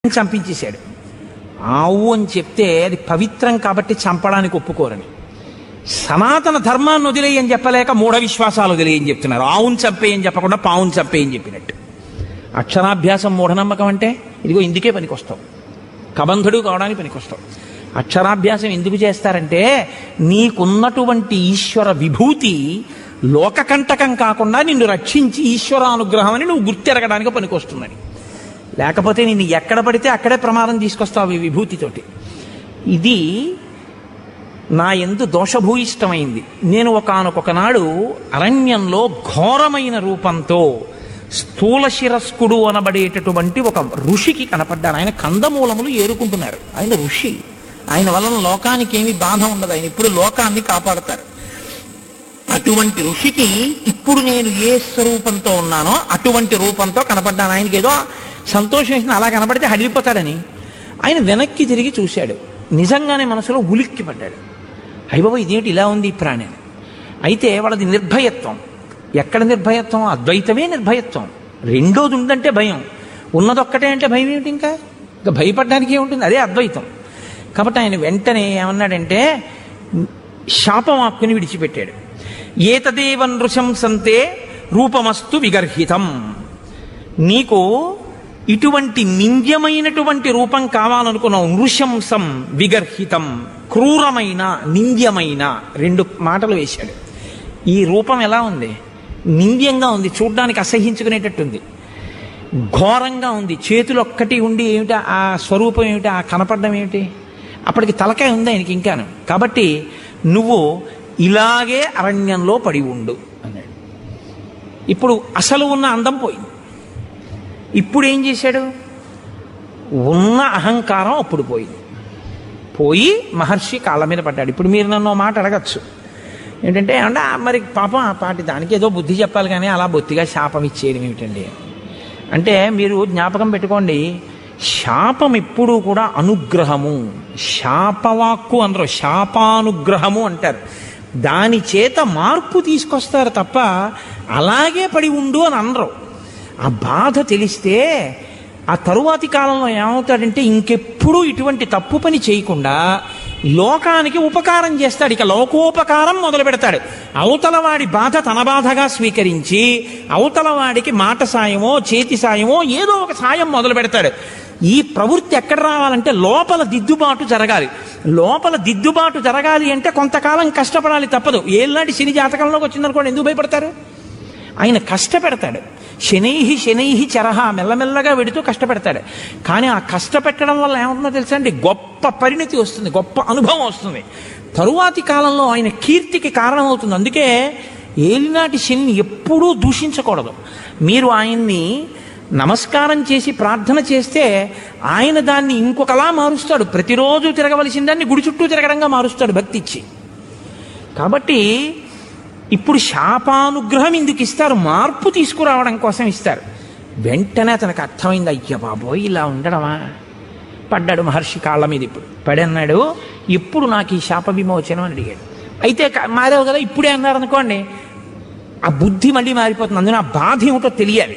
చంపించేశాడు ఆవు అని చెప్తే అది పవిత్రం కాబట్టి చంపడానికి ఒప్పుకోరని సనాతన ధర్మాన్ని వదిలేయని చెప్పలేక మూఢ విశ్వాసాలు వదిలేయని చెప్తున్నారు ఆవును చంపేయని చెప్పకుండా పావును చంపేయని చెప్పినట్టు అక్షరాభ్యాసం మూఢనమ్మకం అంటే ఇదిగో ఇందుకే పనికొస్తావు కబంధుడు కావడానికి పనికొస్తావు అక్షరాభ్యాసం ఎందుకు చేస్తారంటే నీకున్నటువంటి ఈశ్వర విభూతి లోకకంటకం కాకుండా నిన్ను రక్షించి ఈశ్వరానుగ్రహం అని నువ్వు గుర్తెరగడానికి పనికొస్తుందని లేకపోతే నిన్ను ఎక్కడ పడితే అక్కడే ప్రమాదం తీసుకొస్తావు ఈ విభూతితోటి ఇది నా ఎందు దోషభూయిష్టమైంది నేను ఒకానొక నాడు అరణ్యంలో ఘోరమైన రూపంతో స్థూల శిరస్కుడు అనబడేటటువంటి ఒక ఋషికి కనపడ్డాను ఆయన కందమూలములు ఏరుకుంటున్నారు ఆయన ఋషి ఆయన వలన లోకానికి ఏమి బాధ ఉండదు ఆయన ఇప్పుడు లోకాన్ని కాపాడతారు అటువంటి ఋషికి ఇప్పుడు నేను ఏ స్వరూపంతో ఉన్నానో అటువంటి రూపంతో కనపడ్డాను ఆయనకి ఏదో సంతోషం వేసిన అలా కనపడితే హడిలిపోతాడని ఆయన వెనక్కి తిరిగి చూశాడు నిజంగానే మనసులో ఉలిక్కి పడ్డాడు అయ్యబాబు ఇదేంటి ఇలా ఉంది ఈ ప్రాణి అని. అయితే వాళ్ళది నిర్భయత్వం ఎక్కడ నిర్భయత్వం అద్వైతమే నిర్భయత్వం రెండోది ఉందంటే భయం ఉన్నదొక్కటే అంటే భయం ఏమిటి ఇంకా ఇంకా భయపడడానికి ఏముంటుంది అదే అద్వైతం కాబట్టి ఆయన వెంటనే ఏమన్నాడంటే శాపమాక్కుని విడిచిపెట్టాడు ఏతదేవ నృశంసంతే రూపమస్తు విగర్హితం నీకు ఇటువంటి నింద్యమైనటువంటి రూపం కావాలనుకున్నావు నృశంసం విగర్హితం క్రూరమైన నింద్యమైన రెండు మాటలు వేశాడు ఈ రూపం ఎలా ఉంది నింద్యంగా ఉంది చూడ్డానికి అసహించుకునేటట్టుంది ఘోరంగా ఉంది చేతులు ఒక్కటి ఉండి ఏమిటి ఆ స్వరూపం ఏమిటి ఆ కనపడడం ఏమిటి అప్పటికి తలకాయ ఉంది ఆయనకి ఇంకాను కాబట్టి నువ్వు ఇలాగే అరణ్యంలో పడి ఉండు అన్నాడు ఇప్పుడు అసలు ఉన్న అందం పోయింది ఇప్పుడు ఏం చేశాడు ఉన్న అహంకారం అప్పుడు పోయింది పోయి మహర్షి కాళ్ళ మీద పడ్డాడు ఇప్పుడు మీరు నన్ను ఓ మాట అడగచ్చు ఏంటంటే అంటే ఆ మరి పాపం ఆ పాటి దానికి ఏదో బుద్ధి చెప్పాలి కానీ అలా బొత్తిగా శాపం ఇచ్చేయడం ఏమిటండి అంటే మీరు జ్ఞాపకం పెట్టుకోండి శాపం ఎప్పుడూ కూడా అనుగ్రహము శాపవాక్కు అనరు శాపానుగ్రహము అంటారు దాని చేత మార్పు తీసుకొస్తారు తప్ప అలాగే పడి ఉండు అని అనరు ఆ బాధ తెలిస్తే ఆ తరువాతి కాలంలో ఏమవుతాడంటే ఇంకెప్పుడూ ఇటువంటి తప్పు పని చేయకుండా లోకానికి ఉపకారం చేస్తాడు ఇక లోకోపకారం మొదలు పెడతాడు అవతల వాడి బాధ తన బాధగా స్వీకరించి అవతల వాడికి మాట సాయమో చేతి సాయమో ఏదో ఒక సాయం మొదలు పెడతాడు ఈ ప్రవృత్తి ఎక్కడ రావాలంటే లోపల దిద్దుబాటు జరగాలి లోపల దిద్దుబాటు జరగాలి అంటే కొంతకాలం కష్టపడాలి తప్పదు ఏళ్ళనాటి శని జాతకంలోకి వచ్చిందనుకోండి ఎందుకు భయపడతారు ఆయన కష్టపెడతాడు శనైహి శనైహి చరహ మెల్లమెల్లగా వెడుతూ కష్టపెడతాడు కానీ ఆ కష్టపెట్టడం వల్ల ఏమవుతుందో తెలుసా అండి గొప్ప పరిణతి వస్తుంది గొప్ప అనుభవం వస్తుంది తరువాతి కాలంలో ఆయన కీర్తికి కారణమవుతుంది అందుకే ఏలినాటి శనిని ఎప్పుడూ దూషించకూడదు మీరు ఆయన్ని నమస్కారం చేసి ప్రార్థన చేస్తే ఆయన దాన్ని ఇంకొకలా మారుస్తాడు ప్రతిరోజు తిరగవలసిన దాన్ని గుడి చుట్టూ తిరగడంగా మారుస్తాడు భక్తి ఇచ్చి కాబట్టి ఇప్పుడు శాపానుగ్రహం ఎందుకు ఇస్తారు మార్పు తీసుకురావడం కోసం ఇస్తారు వెంటనే అతనికి అర్థమైంది అయ్య బాబోయ్ ఇలా ఉండడమా పడ్డాడు మహర్షి కాళ్ళ మీద ఇప్పుడు పడి అన్నాడు ఎప్పుడు నాకు ఈ శాప విమోచనం అని అడిగాడు అయితే క- మారావు కదా ఇప్పుడే అన్నారు అనుకోండి ఆ బుద్ధి మళ్ళీ మారిపోతుంది అందులో ఆ బాధ ఏమిటో తెలియాలి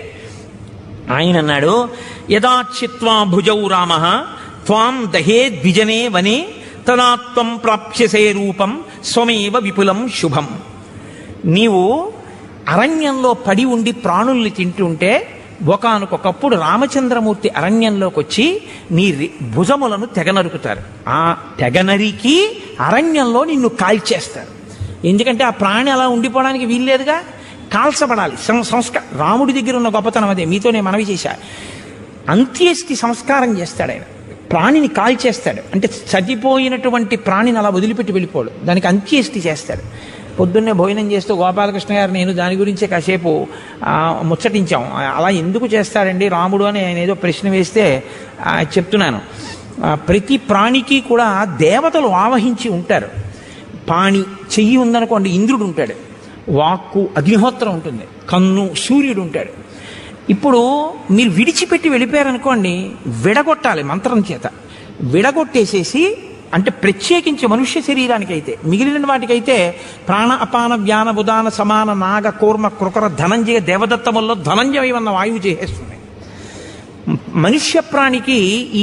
ఆయన అన్నాడు యదాచిత్వా భుజౌ రామ త్వాం దహే ద్విజనే వనే తదాత్వం ప్రాప్స్యసే రూపం స్వమేవ విపులం శుభం నీవు అరణ్యంలో పడి ఉండి ప్రాణుల్ని తింటుంటే ఒకనకొకప్పుడు రామచంద్రమూర్తి అరణ్యంలోకి వచ్చి నీ రి- భుజములను తెగనరుకుతారు ఆ తెగనరికి అరణ్యంలో నిన్ను కాల్చేస్తారు ఎందుకంటే ఆ ప్రాణి అలా ఉండిపోవడానికి వీల్లేదుగా కాల్చబడాలి సం- సంస్కార రాముడి దగ్గర ఉన్న గొప్పతనం అదే మీతో నేను మనవి చేశా అంత్యేష్టి సంస్కారం చేస్తాడు ఆయన ప్రాణిని కాల్చేస్తాడు అంటే చచ్చిపోయినటువంటి ప్రాణిని అలా వదిలిపెట్టి వెళ్ళిపోడు దానికి అంత్యేష్టి చేస్తాడు పొద్దున్నే భోజనం చేస్తూ గోపాలకృష్ణ గారు నేను దాని గురించే కాసేపు ఆ, ముచ్చటించాం ఆ, అలా ఎందుకు చేస్తాడండి రాముడు అని ఆయన ఏదో ప్రశ్న వేస్తే ఆ, చెప్తున్నాను ఆ, ప్రతి ప్రాణికి కూడా దేవతలు ఆవహించి ఉంటారు పాణి చెయ్యి ఉందనుకోండి ఇంద్రుడు ఉంటాడు వాక్కు అగ్నిహోత్రం ఉంటుంది కన్ను సూర్యుడు ఉంటాడు ఇప్పుడు మీరు విడిచిపెట్టి వెళ్ళిపోయారనుకోండి విడగొట్టాలి మంత్రం చేత విడగొట్టేసేసి అంటే ప్రత్యేకించి మనుష్య శరీరానికైతే మిగిలిన వాటికైతే ప్రాణ అపాన వ్యాన బుధాన సమాన నాగ కూర్మ కృకర ధనంజయ దేవదత్తముల్లో ధనంజయం అన్న వాయువు చేసేస్తుంది మనుష్య ప్రాణికి ఈ